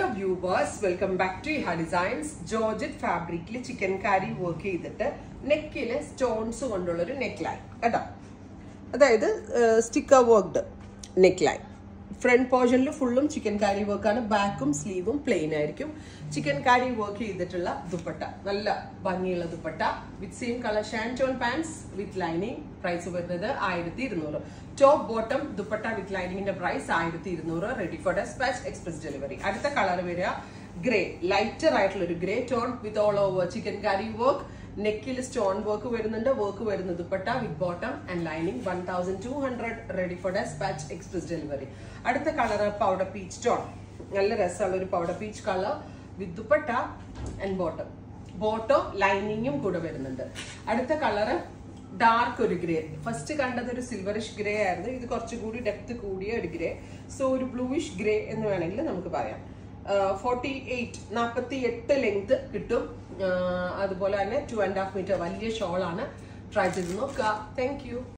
viewers welcome back to Iha designs georgette ഫാബ്രിക്കിൽ chikankari work ചെയ്തിട്ട് നെക്കില് സ്റ്റോൺസ് കൊണ്ടുള്ള ഒരു നെക്ക് ലൈൻ കേട്ടോ അതായത് sticker worked neck line front പോർഷനിൽ ഫുള്ളും ചിക്കൻ കാരി വർക്കാണ് ബാക്കും സ്ലീവും പ്ലെയിൻ ആയിരിക്കും ചിക്കൻ കാരി വർക്ക് ചെയ്തിട്ടുള്ള ദുപ്പട്ട നല്ല ഭംഗിയുള്ള dupatta with same colour shantoon pants with lining price വരുന്നത് ആയിരത്തി ഇരുന്നൂറ് ടോപ്പ് ബോട്ടം ദുപ്പട്ട വിത്ത് ലൈനിങ്ങിന്റെ പ്രൈസ് ആയിരത്തി ഇരുന്നൂറ് ready for despatch express delivery അടുത്ത കളർ വരിക ഗ്രേ ലൈറ്റർ ആയിട്ടുള്ള ഒരു grey tone with all over chikankari work നെക്കിൽ സ്റ്റോൺ വർക്ക് വരുന്നുണ്ട് വർക്ക് വരുന്ന dupatta with bottom and lining one thousand two hundred ready for despatch express delivery അടുത്ത colour powder peach tone നല്ല രസമുള്ള ഒരു powder peach colour with dupatta and bottom bottom ലൈനിങ്ങും കൂടെ വരുന്നുണ്ട് അടുത്ത കളറ് ഡാർക്ക് ഒരു ഗ്രേ ഫസ്റ്റ് കണ്ടത് ഒരു സിൽവറിഷ് ഗ്രേ ആയിരുന്നു ഇത് കുറച്ചുകൂടി ഡെപ്ത് കൂടിയ ഒരു ഗ്രേ സോ ഒരു ബ്ലൂയിഷ് ഗ്രേ എന്ന് വേണമെങ്കിൽ നമുക്ക് പറയാം ഫോർട്ടി എയ്റ്റ് നാൽപ്പത്തി എട്ട് ലെങ്ത് കിട്ടും അതുപോലെ തന്നെ ടു ആൻഡ് ഹാഫ് മീറ്റർ വലിയ ഷോളാണ് ട്രൈ ചെയ്ത് നോക്കുക താങ്ക് യു